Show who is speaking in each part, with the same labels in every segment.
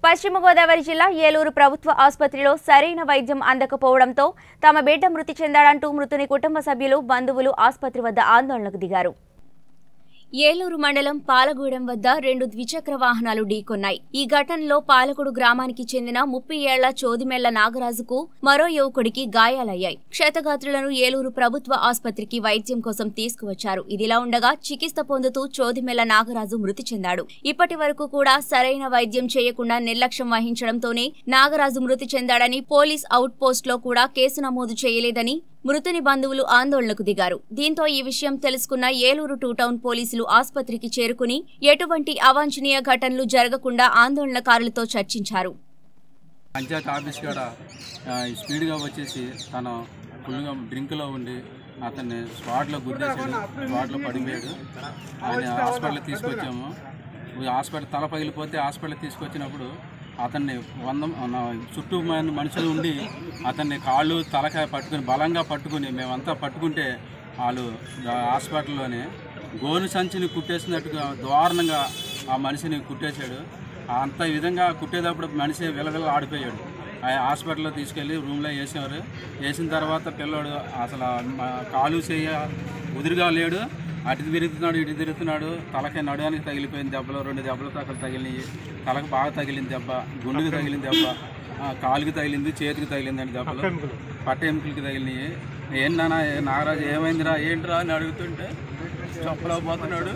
Speaker 1: పశ్చిమ గోదావరి జిల్లా ఏలూరు ప్రభుత్వ ఆసుపత్రిలో సరైన వైద్యం అందకపోవడంతో తమ బిడ్డ మృతి చెందాడంటూ మృతుని కుటుంబ సభ్యులు బంధువులు ఆసుపత్రి వద్ద ఆందోళనకు దిగారు ఏలూరు మండలం పాలగూడెం వద్ద రెండు ద్విచక్ర వాహనాలు ఢీకొన్నాయి ఈ ఘటనలో పాలకుడు గ్రామానికి చెందిన ముప్పై ఏళ్ల చోదిమెళ్ల నాగరాజుకు మరో యువకుడికి గాయాలయ్యాయి క్షతగాత్రులను ఏలూరు ప్రభుత్వ ఆసుపత్రికి వైద్యం కోసం తీసుకువచ్చారు ఇదిలా ఉండగా చికిత్స పొందుతూ చోదిమెళ్ల నాగరాజు మృతి చెందాడు ఇప్పటి వరకు కూడా సరైన వైద్యం చేయకుండా నిర్లక్ష్యం వహించడంతోనే నాగరాజు మృతి చెందాడని పోలీస్ అవుట్ పోస్ట్ లో కూడా కేసు నమోదు చేయలేదని మృతుని బంధువులు ఆందోళనకు దిగారు దీంతో ఈ విషయం తెలుసుకున్న ఏలూరు టూ టౌన్ పోలీసులు ఆసుపత్రికి చేరుకుని ఎటువంటి అవాంఛనీయ ఘటనలు జరగకుండా ఆందోళనకారులతో చర్చించారు
Speaker 2: పంచాయత్ ఆఫీస్ కాడ ఆ, స్పీడ్గా వచ్చేసి తను ఫుల్గా డ్రింక్లో ఉండి అతన్ని స్పాట్లో గుద్దేశాడు స్పాట్లో పడిపోయాడు ఆయన హాస్పిటల్కి తీసుకొచ్చాము ఈ హాస్పిటల్ తల పగిలిపోతే హాస్పిటల్కి తీసుకొచ్చినప్పుడు అతన్ని వంద మన చుట్టూ మంది మనుషులు ఉండి అతన్ని కాళ్ళు తలకాయ పట్టుకుని బలంగా పట్టుకుని మేమంతా పట్టుకుంటే వాళ్ళు ఆ హాస్పిటల్లోనే గోను సంచిని కుట్టేసినట్టుగా దారుణంగా ఆ మనిషిని కుట్టేశాడు అంత విధంగా కుట్టేటప్పుడు మనిషి విలవిల ఆడిపోయాడు ఆ హాస్పిటల్లో తీసుకెళ్ళి రూమ్లో వేసేవారు వేసిన తర్వాత పిల్లోడు అసలు మా కాలు చేయ ఉదిరిగా లేడు అటు తిరుగుతున్నాడు ఇటు తిరుగుతున్నాడు తలకి నడడానికి తగిలిపోయింది దెబ్బలు రెండు దెబ్బలు తగలు తగిలినాయి తలకు బాగా తగిలింది దెబ్బ గుండెకి తగిలింది దెబ్బ ఆ, కాలుకి తగిలింది చేతికి తగిలింది అండి దెబ్బలు పట్ట ఎముకలకి తగిలినాయి ఏం నాన్న ఏ నాగరాజు ఏమైందిరా ఏంట్రా అని అడుగుతుంటే చెప్పలేకపోతున్నాడు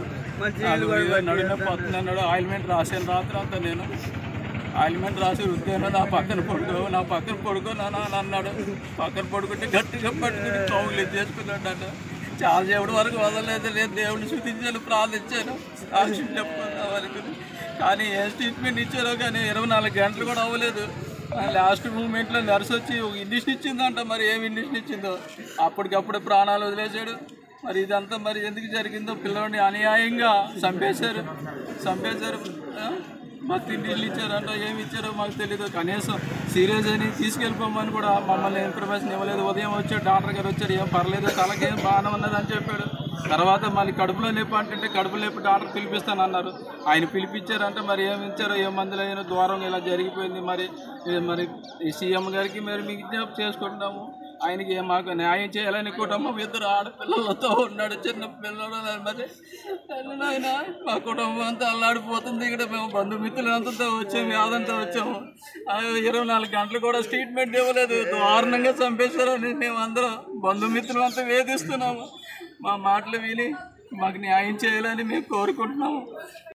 Speaker 2: నడినొప్పి వస్తుంది అన్నాడు ఆయిల్మెంట్ రాసాను రాత్రి అంతా నేను ఆయిల్మెంట్ రాసి రుద్దాను నా పక్కన పడుకో నా పక్కన పడుకో నాన్న అని అన్నాడు పక్కన పడుకుంటే గట్టిగా పట్టుకుని కౌలు ఎత్తేసుకున్నాడు నన్ను చాలా దేవుడి వరకు వదలలేదు నేను దేవుడిని శుద్ధించాను ప్రార్థించాను సాక్షి చెప్పాను వరకు కానీ ఏ ట్రీట్మెంట్ ఇచ్చారో కానీ ఇరవై నాలుగు గంటలు కూడా అవ్వలేదు లాస్ట్ మూమెంట్లో నర్స్ వచ్చి ఒక ఇండిషన్ ఇచ్చిందంట మరి ఏం ఇండిషన్ ఇచ్చిందో అప్పటికప్పుడు ప్రాణాలు వదిలేశాడు మరి ఇదంతా మరి ఎందుకు జరిగిందో పిల్లవాడిని అన్యాయంగా చంపేశారు చంపేశారు ఆ? మాకు తిండిళ్ళు ఇచ్చారంట ఏమి ఇచ్చారో మాకు తెలియదు కనీసం సీరియస్ అని తీసుకెళ్ళిపోమని కూడా మమ్మల్ని ఇన్ఫర్మేషన్ ఇవ్వలేదు ఉదయం వచ్చాడు డాక్టర్ గారు వచ్చాడు ఏం పర్లేదు తలకేం బాగానే ఉన్నది అని చెప్పాడు తర్వాత మళ్ళీ కడుపులో నొప్పి అంటే కడుపులో నొప్పి డాక్టర్ పిలిపిస్తానన్నారు ఆయన పిలిపించారంటే మరి ఏమి ఇచ్చారో ఏ మందులు అయినా దూరం ఇలా జరిగిపోయింది మరి ఏ మరి ఈ సీఎం గారికి మరి మీకు విజ్ఞప్తి చేసుకుంటున్నాము ఆయనకి ఏ మాకు న్యాయం చేయాలని కుటుంబం ఇద్దరు ఆడపిల్లలతో ఉన్నాడు చిన్న పిల్లడు మరి ఆయన మా కుటుంబం అంతా అల్లాడిపోతుంది ఇక్కడ మేము బంధుమిత్రులంతా వచ్చాము యాదంతా వచ్చాము ఆ ఇరవై నాలుగు గంటలు కూడా ట్రీట్మెంట్ ఇవ్వలేదు దారుణంగా చంపేశారని మేము అందరం బంధుమిత్రులంతా వేధిస్తున్నాము మా మాటలు విని మాకు న్యాయం చేయాలని మేము కోరుకుంటున్నాము